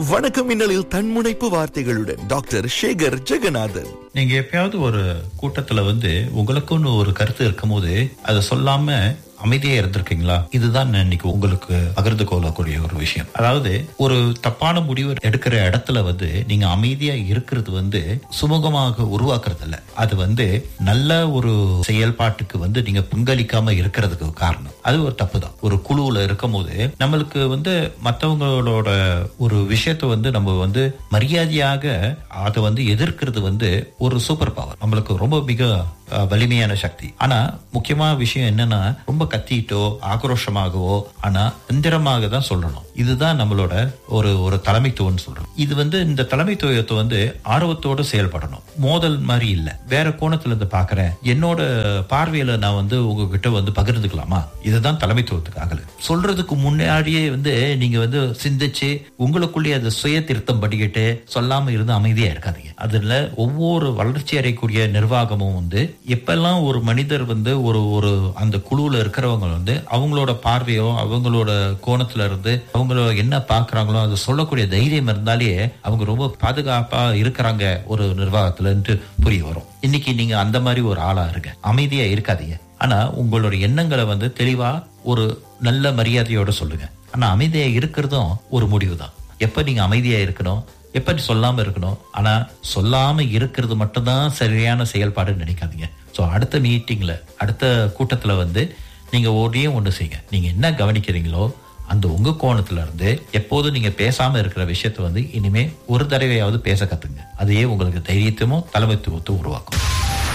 வணக்கம் மின்னலில் தன்முனைப்பு வார்த்தைகளுடன் டாக்டர் சேகர் ஜெகநாதன் நீங்க எப்பயாவது ஒரு கூட்டத்துல வந்து உங்களுக்குன்னு ஒரு கருத்து இருக்கும்போது அதை சொல்லாம அமைதியா இருந்திருக்கீங்களா இதுதான் நான் இன்னைக்கு உங்களுக்கு பகிர்ந்து கொள்ளக்கூடிய ஒரு விஷயம் அதாவது ஒரு தப்பான முடிவு எடுக்கிற இடத்துல வந்து நீங்க அமைதியா இருக்கிறது வந்து சுமூகமாக உருவாக்குறது இல்ல அது வந்து நல்ல ஒரு செயல்பாட்டுக்கு வந்து நீங்க பங்களிக்காம இருக்கிறதுக்கு காரணம் அது ஒரு தப்பு தான் ஒரு குழுவுல இருக்கும் போது நம்மளுக்கு வந்து மத்தவங்களோட ஒரு விஷயத்த வந்து நம்ம வந்து மரியாதையாக அதை வந்து எதிர்க்கிறது வந்து ஒரு சூப்பர் பவர் நம்மளுக்கு ரொம்ப மிக அஹ், வலிமையான சக்தி ஆனா முக்கியமான விஷயம் என்னன்னா ரொம்ப கத்திட்டோ ஆக்ரோஷமாகவோ ஆனா தந்திரமாக தான் சொல்லணும் இதுதான் நம்மளோட ஒரு ஒரு தலைமைத்துவம்னு சொல்றோம் இது வந்து இந்த தலைமைத்துவத்தை வந்து ஆர்வத்தோட செயல்படணும் மோதல் மாதிரி இல்ல வேற கோணத்துல இருந்து பாக்குறேன் என்னோட பார்வையில நான் வந்து உங்ககிட்ட வந்து பகிர்ந்துக்கலாமா இதுதான் தலைமைத்துவத்துக்காக சொல்றதுக்கு முன்னாடியே வந்து நீங்க வந்து சிந்திச்சு உங்களுக்குள்ளே அது சுய திருத்தம் பண்ணிக்கிட்டு சொல்லாம இருந்து அமைதியா இருக்காதீங்க அதுல ஒவ்வொரு வளர்ச்சி அடையக்கூடிய நிர்வாகமும் வந்து எப்பெல்லாம் ஒரு மனிதர் வந்து ஒரு ஒரு அந்த குழுவுல இருக்கிறவங்க வந்து அவங்களோட பார்வையோ அவங்களோட கோணத்துல இருந்து அவங்கள என்ன பாக்குறாங்களோ அதை சொல்லக்கூடிய தைரியம் இருந்தாலே அவங்க ரொம்ப பாதுகாப்பா இருக்கிறாங்க ஒரு நிர்வாகத்துலன்ட்டு புரிய வரும் இன்னைக்கு நீங்க அந்த மாதிரி ஒரு ஆளா இருங்க அமைதியா இருக்காதீங்க ஆனா உங்களோட எண்ணங்களை வந்து தெளிவா ஒரு நல்ல மரியாதையோட சொல்லுங்க ஆனா அமைதியா இருக்கிறதும் ஒரு முடிவு தான் எப்ப நீங்க அமைதியா இருக்கணும் எப்ப சொல்லாம இருக்கணும் ஆனா சொல்லாம இருக்கிறது மட்டும்தான் சரியான செயல்பாடுன்னு நினைக்காதீங்க சோ அடுத்த மீட்டிங்ல அடுத்த கூட்டத்துல வந்து நீங்க ஓடியும் ஒண்ணு செய்யுங்க நீங்க என்ன கவனிக்கிறீங்களோ அந்த உங்க கோணத்துல இருந்து எப்போதும் நீங்க பேசாம இருக்கிற விஷயத்த வந்து இனிமே ஒரு தடவையாவது பேச கத்துங்க அதையே உங்களுக்கு தைரியத்தையும் தலைமைத்துவத்தை உருவாக்கும்